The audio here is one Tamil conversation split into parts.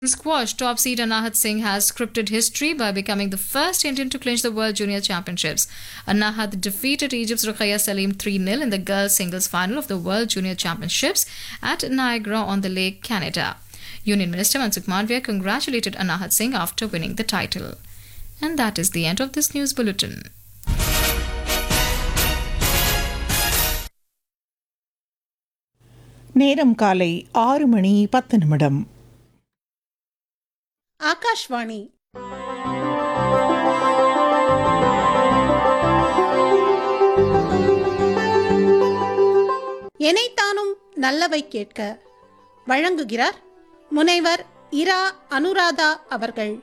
Squash top seed Anahat Singh has scripted history by becoming the first Indian to clinch the World Junior Championships. Anahat defeated Egypt's Ruqayya Salim 3 0 in the girls' singles final of the World Junior Championships at Niagara on the Lake, Canada. Union Minister Mansukh Mandviya congratulated Anahat Singh after winning the title. And that is the end of this news bulletin. நேரம் காலை ஆறு மணி பத்து நிமிடம் ஆகாஷ்வாணி எனைத்தானும் நல்லவை கேட்க வழங்குகிறார் முனைவர் இரா அனுராதா அவர்கள்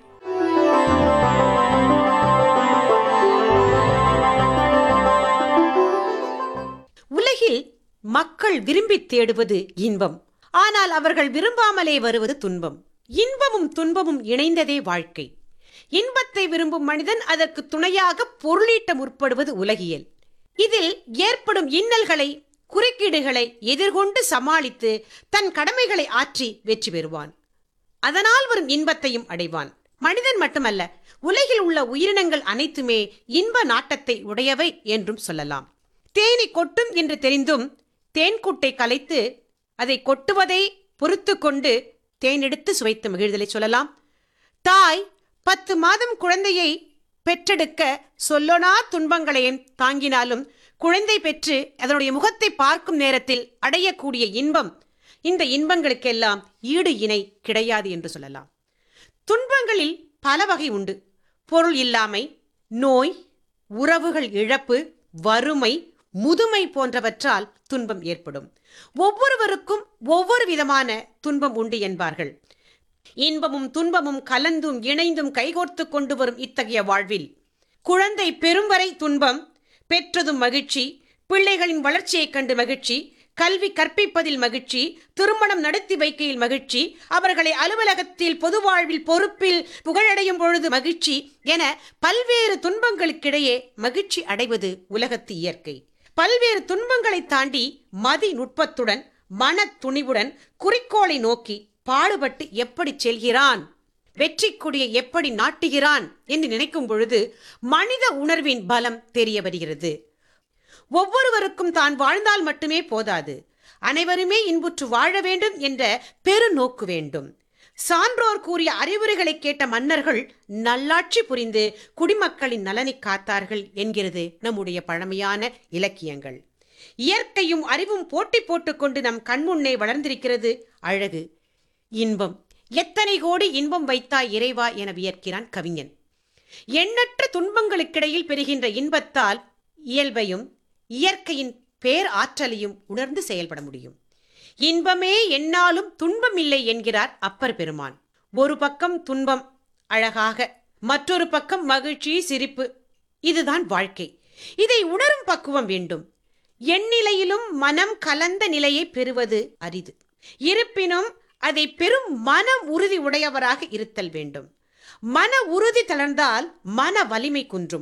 உலகில் மக்கள் விரும்பி தேடுவது இன்பம் ஆனால் அவர்கள் விரும்பாமலே வருவது துன்பம் இன்பமும் துன்பமும் இணைந்ததே வாழ்க்கை இன்பத்தை விரும்பும் மனிதன் அதற்கு துணையாக பொருளீட்ட முற்படுவது உலகியல் இதில் ஏற்படும் இன்னல்களை குறுக்கீடுகளை எதிர்கொண்டு சமாளித்து தன் கடமைகளை ஆற்றி வெற்றி பெறுவான் அதனால் வரும் இன்பத்தையும் அடைவான் மனிதன் மட்டுமல்ல உலகில் உள்ள உயிரினங்கள் அனைத்துமே இன்ப நாட்டத்தை உடையவை என்றும் சொல்லலாம் தேனி கொட்டும் என்று தெரிந்தும் தேன்கூட்டை கலைத்து அதை கொட்டுவதை பொறுத்து கொண்டு தேனெடுத்து சுவைத்து மகிழ்தலை சொல்லலாம் தாய் பத்து மாதம் குழந்தையை பெற்றெடுக்க சொல்லொணா துன்பங்களையும் தாங்கினாலும் குழந்தை பெற்று அதனுடைய முகத்தை பார்க்கும் நேரத்தில் அடையக்கூடிய இன்பம் இந்த இன்பங்களுக்கெல்லாம் ஈடு இணை கிடையாது என்று சொல்லலாம் துன்பங்களில் பல வகை உண்டு பொருள் இல்லாமை நோய் உறவுகள் இழப்பு வறுமை முதுமை போன்றவற்றால் துன்பம் ஏற்படும் ஒவ்வொருவருக்கும் ஒவ்வொரு விதமான துன்பம் உண்டு என்பார்கள் இன்பமும் துன்பமும் கலந்தும் இணைந்தும் கைகோர்த்து கொண்டு வரும் இத்தகைய வாழ்வில் குழந்தை பெறும் வரை துன்பம் பெற்றதும் மகிழ்ச்சி பிள்ளைகளின் வளர்ச்சியைக் கண்டு மகிழ்ச்சி கல்வி கற்பிப்பதில் மகிழ்ச்சி திருமணம் நடத்தி வைக்கையில் மகிழ்ச்சி அவர்களை அலுவலகத்தில் பொது வாழ்வில் பொறுப்பில் புகழடையும் பொழுது மகிழ்ச்சி என பல்வேறு துன்பங்களுக்கிடையே மகிழ்ச்சி அடைவது உலகத்து இயற்கை பல்வேறு துன்பங்களை தாண்டி மதி நுட்பத்துடன் மன துணிவுடன் குறிக்கோளை நோக்கி பாடுபட்டு எப்படி செல்கிறான் வெற்றி கொடியை எப்படி நாட்டுகிறான் என்று நினைக்கும் பொழுது மனித உணர்வின் பலம் தெரிய வருகிறது ஒவ்வொருவருக்கும் தான் வாழ்ந்தால் மட்டுமே போதாது அனைவருமே இன்புற்று வாழ வேண்டும் என்ற பெருநோக்கு வேண்டும் சான்றோர் கூறிய அறிவுரைகளை கேட்ட மன்னர்கள் நல்லாட்சி புரிந்து குடிமக்களின் நலனை காத்தார்கள் என்கிறது நம்முடைய பழமையான இலக்கியங்கள் இயற்கையும் அறிவும் போட்டி போட்டுக்கொண்டு நம் கண்முன்னே வளர்ந்திருக்கிறது அழகு இன்பம் எத்தனை கோடி இன்பம் வைத்தாய் இறைவா என வியர்க்கிறான் கவிஞன் எண்ணற்ற துன்பங்களுக்கிடையில் பெறுகின்ற இன்பத்தால் இயல்பையும் இயற்கையின் பேர் ஆற்றலையும் உணர்ந்து செயல்பட முடியும் இன்பமே என்னாலும் துன்பம் இல்லை என்கிறார் அப்பர் பெருமான் ஒரு பக்கம் துன்பம் அழகாக மற்றொரு பக்கம் மகிழ்ச்சி சிரிப்பு இதுதான் வாழ்க்கை இதை உணரும் பக்குவம் வேண்டும் எந்நிலையிலும் மனம் கலந்த நிலையை பெறுவது அரிது இருப்பினும் அதை பெரும் மன உறுதி உடையவராக இருத்தல் வேண்டும் மன உறுதி தளர்ந்தால் மன வலிமை குன்றும்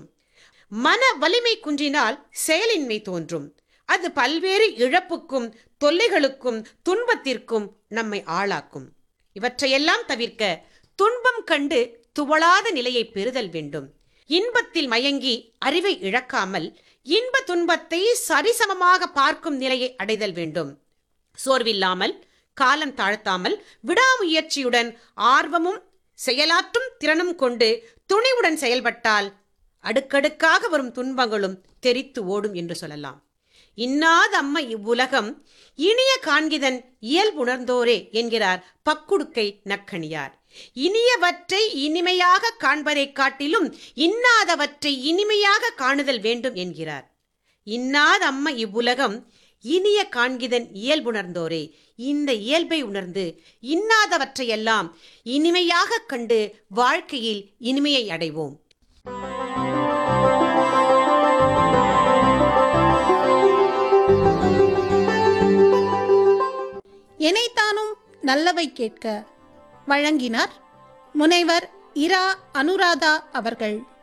மன வலிமை குன்றினால் செயலின்மை தோன்றும் அது பல்வேறு இழப்புக்கும் தொல்லைகளுக்கும் துன்பத்திற்கும் நம்மை ஆளாக்கும் இவற்றையெல்லாம் தவிர்க்க துன்பம் கண்டு துவளாத நிலையை பெறுதல் வேண்டும் இன்பத்தில் மயங்கி அறிவை இழக்காமல் இன்ப துன்பத்தை சரிசமமாக பார்க்கும் நிலையை அடைதல் வேண்டும் சோர்வில்லாமல் காலம் தாழ்த்தாமல் விடாமுயற்சியுடன் ஆர்வமும் செயலாற்றும் திறனும் கொண்டு துணிவுடன் செயல்பட்டால் அடுக்கடுக்காக வரும் துன்பங்களும் தெரித்து ஓடும் என்று சொல்லலாம் இன்னாத அம்மை இவ்வுலகம் இனிய காண்கிதன் இயல்புணர்ந்தோரே என்கிறார் பக்குடுக்கை நக்கணியார் இனியவற்றை இனிமையாக காண்பதைக் காட்டிலும் இன்னாதவற்றை இனிமையாக காணுதல் வேண்டும் என்கிறார் இன்னாத அம்மை இவ்வுலகம் இனிய காண்கிதன் இயல்புணர்ந்தோரே இந்த இயல்பை உணர்ந்து இன்னாதவற்றையெல்லாம் இனிமையாக கண்டு வாழ்க்கையில் இனிமையை அடைவோம் எனைத்தானும் நல்லவை கேட்க வழங்கினார் முனைவர் இரா அனுராதா அவர்கள்